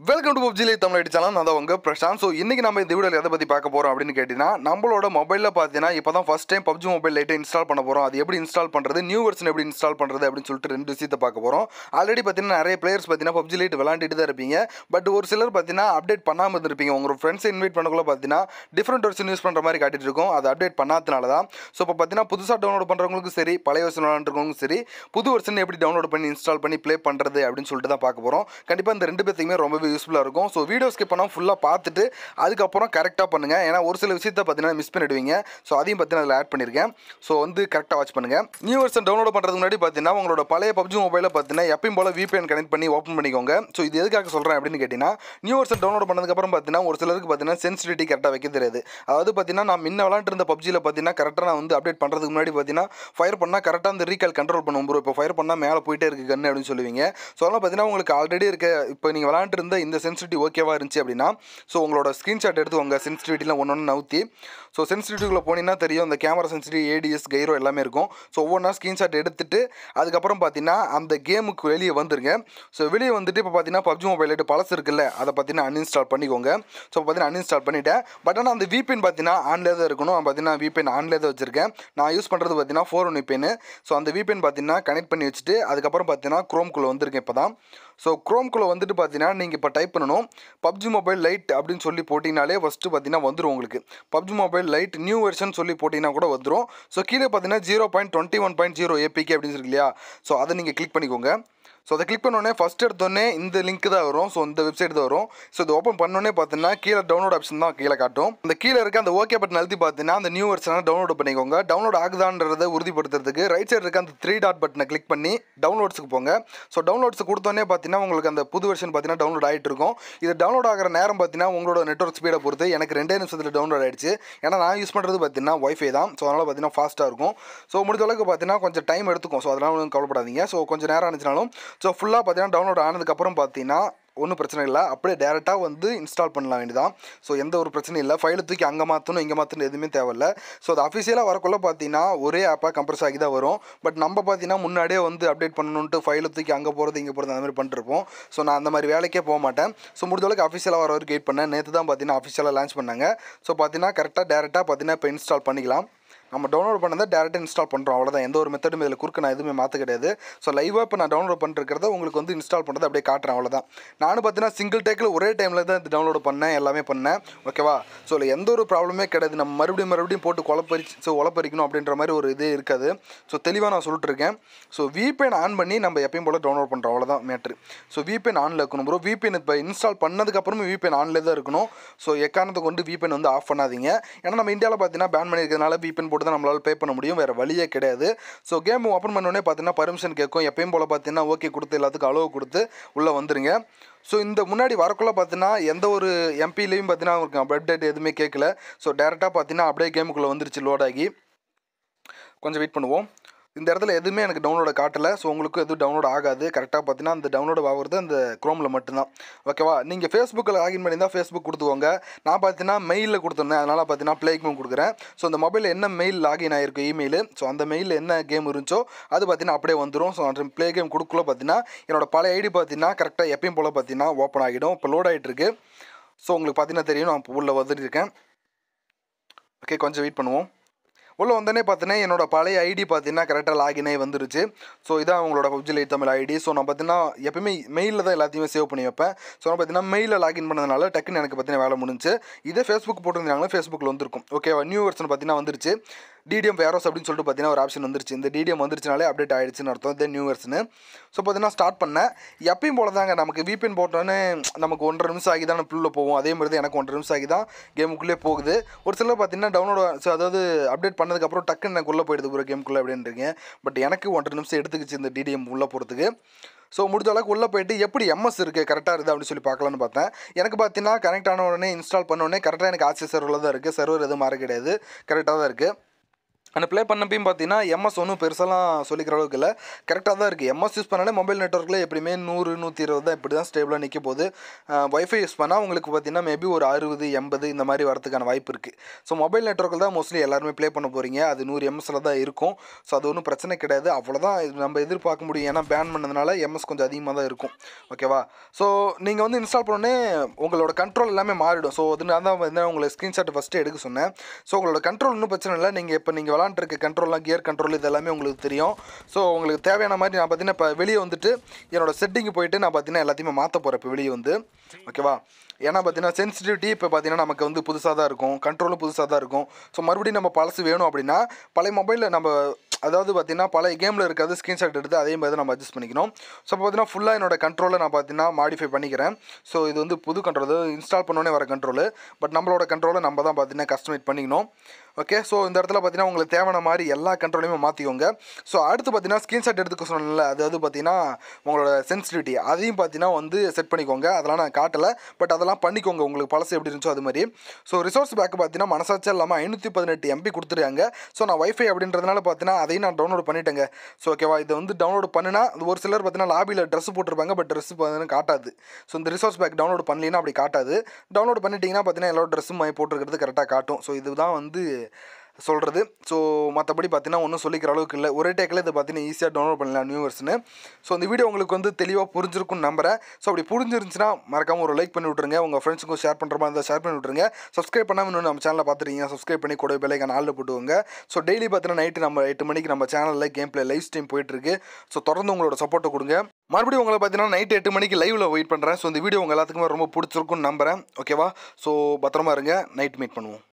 welcome to பப்ஜிலே Tamil அடிச்சாலும் நான் தான் உங்க பிரசாந்த் ஸோ இன்னைக்கு நம்ம இந்த வீடியோவில் எதை பற்றி பார்க்க போகிறோம் அப்படின்னு கேட்டிங்கன்னா நம்மளோட மொபைலில் பார்த்தீங்கன்னா இப்போ தான் ஃபஸ்ட் டைம் பப்ஜி மொபைல் லைட்டை இன்ஸ்டால் பண்ண போகிறோம் அது எப்படி இன்ஸ்டால் பண்ணுறது நியூ வெர்ஷன் எப்படி இன்ஸ்டால் பண்ணுறது அப்படின்னு சொல்லிட்டு ரெண்டு விஷயத்தை பார்க்க போகிறோம் ஆல்ரெடி பார்த்தீங்கன்னா நிறைய பிளேயர்ஸ் பார்த்தீங்கன்னா பப்ஜி லைட் விளாண்டுட்டு தான் இருப்பீங்க பட் ஒரு சிலர் பார்த்தீங்கன்னா அப்டேட் பண்ணாமல் இருந்திருப்பீங்க உங்கள் ஃப்ரெண்ட்ஸை இன்வைட் பண்ணக்குள்ள பார்த்தீங்கன்னா டிஃப்ரெண்ட் வெர்ஷன் யூஸ் பண்ணுற மாதிரி காட்டிட்டு இருக்கும் அது அப்டேட் பண்ணாதனால தான் ஸோ இப்போ பார்த்தீங்கன்னா புதுசாக டவுன்லோட் பண்ணுறவங்களுக்கும் சரி பழைய வெர்ஷன் விளாண்டுறவங்களுக்கும் சரி புது வெர்ஷன் எப்படி டவுன்லோட் பண்ணி இன்ஸ்டால் பண்ணி ப்ளே பண்ணுறது அப்படின்னு சொல்லிட்டு தான் பார்க்க போகிறோம் கண்டிப்பாக இந்த ரெண்டு பேத்துக்குமே ரொம்பவே யூஸ்ஃபுல்லாக இருக்கும் ஸோ வீடியோ ஸ்கிப் பண்ணால் ஃபுல்லாக பார்த்துட்டு அதுக்கப்புறம் கரெக்டாக பண்ணுங்கள் ஏன்னா ஒரு சில விஷயத்தை பார்த்தீங்கன்னா மிஸ் பண்ணிடுவீங்க ஸோ அதையும் பார்த்தீங்கன்னா அதில் ஆட் பண்ணியிருக்கேன் ஸோ வந்து கரெக்டாக வாட்ச் பண்ணுங்கள் நியூ வெர்ஷன் டவுன்லோட் பண்ணுறதுக்கு முன்னாடி பார்த்தீங்கன்னா உங்களோட பழைய பப்ஜி மொபைலில் பார்த்தீங்கன்னா எப்பயும் போல் VPN கனெக்ட் பண்ணி ஓப்பன் பண்ணிக்கோங்க ஸோ இது எதுக்காக சொல்கிறேன் அப்படின்னு கேட்டிங்கன்னா நியூ வெர்ஷன் டவுன்லோட் பண்ணதுக்கப்புறம் பார்த்தீங்கன்னா ஒரு சிலருக்கு பார்த்தீங்கன்னா சென்சிட்டிவிட்டி கரெக்டாக வைக்க தெரியாது அதாவது பார்த்தீங்கன்னா நான் முன்ன விளாண்டு இருந்த பப்ஜியில் பார்த்தீங்கன்னா கரெக்டாக நான் வந்து அப்டேட் பண்ணுறதுக்கு முன்னாடி பார்த்தீங்கன்னா ஃபயர் பண்ணால் கரெக்டாக அந்த ரீகால் கண்ட்ரோல் பண்ணுவோம் ப்ரோ இப்போ ஃபயர் பண்ணால் மேலே போயிட்டே இருக்கு கன்று அப்படின்னு சொல்லுவீங்க ஸோ அதெல்லாம் பார்த்தீங்கன்னா உங்களுக்கு ஆல்ரெடி இருக்க இப்போ நீங்கள் விளாண்டு இருந்த இந்த சென்சிட்டிவ் ஓகேவா இருந்துச்சு அப்படின்னா ஸோ உங்களோட ஸ்க்ரீன்ஷாட் எடுத்து உங்கள் சென்சிட்டிவிட்டிலாம் ஒன்று ஒன்று நவுத்தி ஸோ சென்சிட்டிவ்குள்ளே போனீங்கன்னா தெரியும் அந்த கேமரா சென்சிட்டிவ் ஏடிஎஸ் கைரோ எல்லாமே இருக்கும் ஸோ ஒவ்வொன்றா ஸ்க்ரீன்ஷாட் எடுத்துட்டு அதுக்கப்புறம் பார்த்தீங்கன்னா அந்த கேமுக்கு வெளியே வந்துருங்க ஸோ வெளியே வந்துட்டு இப்போ பார்த்தீங்கன்னா பப்ஜி மொபைல் லைட்டு பழசு இருக்குல்ல அதை பார்த்தீங்கன்னா அன்இன்ஸ்டால் பண்ணிக்கோங்க ஸோ பார்த்தீங்கன்னா அன்இன்ஸ்டால் பண்ணிட்டேன் பட் ஆனால் அந்த VPN பார்த்தீங்கன்னா ஆன்லேயே தான் இருக்கணும் பார்த்தீங்கன்னா VPN ஆன்லேயே தான் வச்சிருக்கேன் நான் யூஸ் பண்ணுறது பார்த்தீங்கன்னா ஃபோர் ஒன் VPN ஸோ அந்த VPN பார்த்தீங்கன்னா கனெக்ட் பண்ணி வச்சுட்டு அதுக்கப்புறம் பார்த்தீங்கன்னா குரோம்குள்ளே வந்திருக்கேன் இப்போ தான் ஸோ குரோம்குள்ளே வந்துட்டு பார்த்தீங்கன்னா நீங்கள் இப்போ டைப் பண்ணணும் பப்ஜி மொபைல் லைட் அப்படின்னு சொல்லி போட்டிங்கனாலே ஃபஸ்ட்டு பார்த்தீங்கன்னா வந்துடும் உங்களுக்கு PUBG mobile lite new version சொல்லி போட்டிங்கன்னா கூட வந்துடும் ஸோ கீழே பார்த்தீங்கன்னா zero point twenty one point zero APK அப்படின்னு இருக்கு இல்லையா ஸோ அதை நீங்கள் கிளிக் பண்ணிக்கோங்க ஸோ அதை கிளிக் பண்ணோடனே ஃபஸ்ட் எடுத்தோடனே இந்த லிங்க் தான் வரும் ஸோ இந்த வெப்சைட் தான் வரும் ஸோ இது ஓப்பன் பண்ணோடனே பார்த்தீங்கன்னா கீழே டவுன்லோட் ஆப்ஷன் தான் கீழே காட்டும் அந்த கீழே இருக்க அந்த ஓகே பட்டன் அழுத்தி பார்த்தீங்கன்னா அந்த நியூ வெர்ஷனை டவுன்லோட் பண்ணிக்கோங்க டவுன்லோட் ஆகுதான்றதை உறுதிப்படுத்துறதுக்கு ரைட் சைடு இருக்க அந்த த்ரீ டாட் பட்டனை கிளிக் பண்ணி டவுன்லோட்ஸுக்கு போங்க ஸோ டவுன்லோட்ஸ் கொடுத்தோன்னே பார்த்தீங்கன்னா உங்களுக்கு அந்த புது வெர்ஷன் பார்த்தீங்கன்னா டவுன்லோட் ஆகிட்டு இருக்கும் இது டவுன்லோட் ஆகிற நேரம் பார்த்தீங்கன்னா உங்களோட நெட்ஒர்க் ஸ்பீடை பொறுத்து எனக்கு ரெண்டே நிமிஷத்தில் டவுன்லோட் ஆயிடுச்சு ஏன்னா நான் யூஸ் பண்ணுறது பார்த்தீங்கன்னா ஒய்ஃபை தான் ஸோ அதனால் பார்த்தீங்கன்னா ஃபாஸ்ட்டாக இருக்கும் ஸோ முடிஞ்ச அளவுக்கு பார்த்தீங்கன்னா கொஞ்சம் டைம் எடுத்துக்கும் ஸோ அதனால் ஒன்றும் கவலைப்படாதீங்க ஸோ கொஞ்சம் நேரம் ஆனிச்சுனாலும் ஸோ ஃபுல்லாக பார்த்தீங்கன்னா டவுன்லோட் ஆனதுக்கப்புறம் பார்த்தீங்கன்னா ஒன்றும் பிரச்சனை இல்லை அப்படியே டேரெக்டாக வந்து இன்ஸ்டால் பண்ணலாம் வேண்டியதான் ஸோ எந்த ஒரு பிரச்சனையும் இல்லை ஃபைலை தூக்கி அங்கே மாற்றணும் இங்கே மாற்றணும் எதுவுமே தேவையில்ல ஸோ அது அஃபிஷியலாக வரக்குள்ள பார்த்தீங்கன்னா ஒரே ஆப்பாக கம்ப்ரஸ் ஆகி தான் வரும் பட் நம்ம பார்த்தீங்கன்னா முன்னாடியே வந்து அப்டேட் பண்ணணுன்ட்டு ஃபைலை தூக்கி அங்கே போகிறது இங்கே போகிறது அந்த மாதிரி பண்ணிருப்போம் ஸோ நான் அந்த மாதிரி வேலைக்கே போக மாட்டேன் ஸோ முடிஞ்ச அளவுக்கு அஃபிஷியலாக வர வரைக்கும் வெயிட் பண்ணேன் நேற்று தான் பார்த்தீங்கன்னா அஃபிஷியலாக லான்ச் பண்ணாங்க ஸோ பார்த்தீங்கன்னா கரெக்டாக டேரெக்டாக பார்த்தீங்கன்னா இப்போ இன்ஸ்டால் பண்ணிக்கலாம் நம்ம டவுன்லோட் பண்ணதை டேரெக்டாக இன்ஸ்டால் பண்ணுறோம் அவ்வளோதான் எந்த ஒரு மெத்தடும் இதில் குறுக்க நான் எதுவுமே மாற்ற கிடையாது ஸோ லைவாக இப்போ நான் டவுன்லோட் பண்ணிருக்கிறத உங்களுக்கு வந்து இன்ஸ்டால் பண்ணுறது அப்படியே காட்டுறேன் அவ்வளோதான் நானும் பார்த்தீங்கன்னா சிங்கிள் டேக்கில் ஒரே டைமில் தான் இது டவுன்லோட் பண்ணேன் எல்லாமே பண்ணேன் ஓகேவா ஸோ இதில் எந்த ஒரு ப்ராப்ளமே கிடையாது நம்ம மறுபடியும் மறுபடியும் போட்டு குழப்பறிச்சு ஸோ உழப்பறிக்கணும் அப்படின்ற மாதிரி ஒரு இதே இருக்காது ஸோ தெளிவாக நான் சொல்லிட்டு இருக்கேன் ஸோ VPN ஆன் பண்ணி நம்ம எப்பயும் போல் டவுன்லோட் பண்ணுறோம் அவ்வளோதான் மேட்ரு ஸோ VPN ஆனில் இருக்கணும் ப்ரோ VPN இப்போ இன்ஸ்டால் பண்ணதுக்கப்புறமும் VPN ஆன்லேயே தான் இருக்கணும் ஸோ எக்காரணத்தை கொண்டு VPN வந்து ஆஃப் பண்ணாதீங்க ஏன்னா நம்ம இந்தியாவில் பார்த்தீங்கன்னா பேன் பண்ணியிருக்கிறதுனால VPN போட்டு தான் நம்மளால் பே பண்ண முடியும் வேறு வழியே கிடையாது ஸோ கேம் ஓப்பன் பண்ணோடனே பார்த்தீங்கன்னா பர்மிஷன் கேட்கும் எப்பயும் போல் பார்த்தீங்கன்னா ஓகே கொடுத்து எல்லாத்துக்கும் அலோவ் கொடுத்து உள்ளே வந்துருங்க ஸோ இந்த முன்னாடி வரக்குள்ள பார்த்தீங்கன்னா எந்த ஒரு எம்பிலையும் பார்த்தீங்கன்னா உங்களுக்கு அப்டேட் எதுவுமே கேட்கல ஸோ டேரெக்டாக பார்த்தீங்கன்னா அப்படியே கேமுக்குள்ளே வந்துருச்சு லோட் ஆகி கொஞ்சம் வெயிட் பண்ணுவோம் இந்த இடத்துல எதுவுமே எனக்கு டவுன்லோட காட்டலை ஸோ உங்களுக்கு எதுவும் டவுன்லோட் ஆகாது கரெக்டாக பார்த்தீங்கன்னா அந்த டவுன்லோட் ஆகுறது அந்த க்ரோமில் மட்டும்தான் ஓகேவா நீங்கள் ஃபேஸ்புக்கில் லாகின் பண்ணி தான் ஃபேஸ்புக் கொடுத்துக்கோங்க நான் பார்த்தீங்கன்னா மெயிலில் கொடுத்துருந்தேன் அதனால் பார்த்தீங்கன்னா ப்ளே கேம் கொடுக்குறேன் ஸோ அந்த மொபைலில் என்ன மெயில் லாகின் ஆகிருக்கும் இமெயில் ஸோ அந்த மெயிலில் என்ன கேம் இருந்துச்சோ அது பார்த்தீங்கன்னா அப்படியே வந்துடும் ஸோ அந்த ப்ளே கேம் கொடுக்கல பார்த்தீங்கன்னா என்னோட பழைய ஐடி பார்த்தீங்கன்னா கரெக்டாக எப்பயும் போல் பார்த்தீங்கன்னா ஓப்பன் ஆகிடும் இப்போ லோட் ஆகிட்டு இருக்கு ஸோ உங்களுக்கு பார்த்தீங்கன்னா தெரியும் நான் இப்போ உள்ளே வந்துட்டு இருக்கேன் ஓகே கொஞ்சம் வெயிட் பண்ணுவோம் உள்ளே வந்தோடனே பார்த்தீங்கன்னா என்னோட பழைய ஐடி பார்த்தீங்கன்னா கரெக்டாக லாகின் ஆகி வந்துருச்சு ஸோ இதான் உங்களோட PUBG lite Tamil ID so நான் பார்த்தீங்கன்னா எப்பவுமே மெயிலில் தான் எல்லாத்தையுமே சேவ் பண்ணி வைப்பேன் ஸோ நான் பார்த்தீங்கன்னா மெயிலில் லாகின் பண்ணதுனால டக்குன்னு எனக்கு பார்த்தீங்கன்னா வேலை முடிஞ்சு இதே ஃபேஸ்புக் போட்டிருந்தாங்களா ஃபேஸ்புக்கில் வந்திருக்கும் ஓகேவா நியூ வெர்ஷன் பார்த்தீங்கன்னா வந்துருச்சு டிடிஎம் வேரோஸ் அப்படின்னு சொல்லிட்டு பார்த்தீங்கன்னா ஒரு ஆப்ஷன் வந்துருச்சு இந்த டிடிஎம் வந்துருச்சுனாலே அப்டேட் ஆயிடுச்சுன்னு அர்த்தம் இதே நியூ வெர்ஷனு ஸோ பார்த்தீங்கன்னா ஸ்டார்ட் பண்ணேன் எப்பயும் போல தாங்க நமக்கு VPN போட்டோன்னே நமக்கு ஒன்றரை நிமிஷம் ஆகி தான் புல்ல போவோம் அதே மாதிரி தான் எனக்கு ஒன்றரை நிமிஷம் ஆகி தான் கேமுக்குள்ளே போகுது ஒரு சிலர் பார்த்தீங்கன்னா டவுன்லோட் ஸோ அதாவது அப்டேட் பண்ணதுக்கப்புறம் டக்குன்னு எனக்கு உள்ளே போயிடுது ஒரு கேமுக்குள்ளே அப்படின்றீங்க பட் எனக்கு ஒன்றரை நிமிஷம் எடுத்துக்கிச்சு இந்த டிடிஎம் உள்ளே போகிறதுக்கு ஸோ முடிஞ்ச அளவுக்கு உள்ளே போயிட்டு எப்படி எம்எஸ் இருக்குது கரெக்டாக இருக்குது அப்படின்னு சொல்லி பார்க்கலான்னு பார்த்தேன் எனக்கு பார்த்தீங்கன்னா கனெக்ட் ஆன உடனே இன்ஸ்டால் பண்ண உடனே கரெக்டாக எனக்கு ஆட்சி சர்வரில் தான் இருக்குது சர்வர் எதுவும் மாற கிடையாது கரெக்டாக தான் இருக்குது அந்த ப்ளே பண்ணப்பையும் பார்த்தீங்கன்னா எம்எஸ் ஒன்றும் பெருசாலாம் சொல்லிக்கிற அளவுக்கு இல்லை கரெக்டாக தான் இருக்குது எம்எஸ் யூஸ் பண்ணாலே மொபைல் நெட்ஒர்க்கில் எப்படியுமே நூறு நூற்றி இருபது தான் இப்படி தான் ஸ்டேபிளாக நிற்க போகுது ஒய்ஃபை யூஸ் பண்ணால் உங்களுக்கு பார்த்தீங்கன்னா மேபி ஒரு அறுபது எண்பது இந்த மாதிரி வரதுக்கான வாய்ப்பு இருக்குது ஸோ மொபைல் நெட்ஒர்க்கில் தான் மோஸ்ட்லி எல்லாருமே ப்ளே பண்ண போகிறீங்க அது நூறு எம்எஸ்ல தான் இருக்கும் ஸோ அது ஒன்றும் பிரச்சனை கிடையாது அவ்வளோதான் இது நம்ம எதிர்பார்க்க முடியும் ஏன்னா பேன் பண்ணதுனால எம்எஸ் கொஞ்சம் அதிகமாக தான் இருக்கும் ஓகேவா ஸோ நீங்கள் வந்து இன்ஸ்டால் பண்ணோடனே உங்களோட கண்ட்ரோல் எல்லாமே மாறிடும் ஸோ அது நான் தான் வந்து உங்களுக்கு ஸ்க்ரீன்ஷாட் ஃபஸ்ட்டு எடுக்க சொன்னேன் ஸோ உங்களோட கண்ட்ரோல் ஒன்றும் பிரச்சனை இல்லை நீங்கள் இப்போ நீங்கள் விளாண்டுருக்க கண்ட்ரோல்லாம் கியர் கண்ட்ரோல் இது எல்லாமே உங்களுக்கு தெரியும் ஸோ உங்களுக்கு தேவையான மாதிரி நான் பார்த்தீங்கன்னா இப்போ வெளியே வந்துட்டு என்னோட செட்டிங் போயிட்டு நான் பார்த்தீங்கன்னா எல்லாத்தையுமே மாற்ற போகிறேன் இப்போ வெளியே வந்து ஓகேவா ஏன்னா பார்த்தீங்கன்னா சென்சிட்டிவிட்டி இப்போ பார்த்தீங்கன்னா நமக்கு வந்து புதுசாக தான் இருக்கும் கண்ட்ரோலும் புதுசாக தான் இருக்கும் ஸோ மறுபடியும் நம்ம பழசு வேணும் அப்படின்னா பழைய மொபைலில் நம்ம அதாவது பார்த்தீங்கன்னா பழைய கேமில் இருக்கிறது ஸ்க்ரீன்ஷாட் எடுத்து அதே மாதிரி நம்ம அட்ஜஸ்ட் பண்ணிக்கணும் ஸோ இப்போ பார்த்தீங்கன்னா ஃபுல்லாக என்னோட கண்ட்ரோலை நான் பார்த்தீங்கன்னா மாடிஃபை பண்ணிக்கிறேன் ஸோ இது வந்து புது கண்ட்ரோல் அதாவது இன்ஸ்டால் பண்ணோன்னே வர கண்ட்ரோல் பட் நம்மளோட கண்ட்ரோலை நம்ம தான் பார்த்தீங்கன்னா கஸ்டமைட் பண்ணிக்கணும் ஓகே ஸோ இந்த இடத்துல பார்த்தீங்கன்னா உங்களுக்கு தேவையான மாதிரி எல்லா கண்ட்ரோலையுமே மாற்றிக்கோங்க ஸோ அடுத்து பார்த்தீங்கன்னா ஸ்க்ரீன்ஷாட் எடுத்துக்க சொன்னல அதாவது பார்த்தீங்கன்னா உங்களோட சென்சிட்டிவிட்டி அதையும் பார்த்தீங்கன்னா வந்து செட் பண்ணிக்கோங்க அதெல்லாம் நான் காட்டலை பட் அதெல்லாம் பண்ணிக்கோங்க உங்களுக்கு பழசு எப்படி இருந்துச்சோ அது மாதிரி ஸோ ரிசோர்ஸ் பேக் பார்த்தீங்கன்னா மனசாட்சி இல்லாமல் ஐநூற்றி பதினெட்டு எம்பி கொடுத்துருக்காங்க ஸோ நான் வைஃபை அப்படின்றதுனால பார்த்தீங்கன்னா அதையும் நான் டவுன்லோட் பண்ணிட்டேங்க ஸோ ஓகேவா இதை வந்து டவுன்லோட் பண்ணினா ஒரு சிலர் பார்த்தீங்கன்னா லாபியில் ட்ரெஸ் போட்டிருப்பாங்க பட் ட்ரெஸ் பார்த்தீங்கன்னா காட்டாது ஸோ இந்த ரிசோர்ஸ் பேக் டவுன்லோட் பண்ணலைன்னா அப்படி காட்டாது டவுன்லோட் பண்ணிட்டீங்கன்னா பார்த்தீங்கன்னா எல்லா ட்ரெஸ்ஸும் போட்டிருக்கிறது கரெக்டாக காட்டும் ஸோ இதுதான் வந்து சொல்கிறது ஸோ மற்றபடி பார்த்தீங்கன்னா ஒன்றும் சொல்லிக்கிற அளவுக்கு இல்லை ஒரே டேக்கில் இதை பார்த்தீங்கன்னா ஈஸியாக டவுன்லோட் பண்ணலாம் நியூவர்ஸ்னு ஸோ இந்த வீடியோ உங்களுக்கு வந்து தெளிவாக புரிஞ்சிருக்கும்னு நம்புறேன் ஸோ அப்படி புரிஞ்சிருந்துச்சுன்னா மறக்காமல் ஒரு லைக் பண்ணி விட்ருங்க உங்கள் ஃப்ரெண்ட்ஸுக்கும் ஷேர் பண்ணுற மாதிரி இருந்தால் ஷேர் பண்ணி விட்ருங்க சப்ஸ்கிரைப் பண்ணாமல் இன்னும் நம்ம சேனலில் பார்த்துருக்கீங்க சப்ஸ்கிரைப் பண்ணி கூட பெல்லைக்கான ஆளில் போட்டுவோங்க ஸோ டெய்லி பார்த்தீங்கன்னா நைட்டு நம்ம எட்டு மணிக்கு நம்ம சேனலில் கேம் பிளே லைவ் ஸ்ட்ரீம் போயிட்டுருக்கு ஸோ தொடர்ந்து உங்களோட சப்போர்ட்டை கொடுங்க மறுபடியும் உங்களை பார்த்தீங்கன்னா நைட்டு எட்டு மணிக்கு லைவில் வெயிட் பண்ணுறேன் ஸோ இந்த வீடியோ உங்கள் எல்லாத்துக்குமே ரொம்ப பிடிச்சிருக்கும்னு நம்புறேன் ஓகேவா ஸோ பத்திரமா இருங்க நைட் மீட் பண்ணுவோம்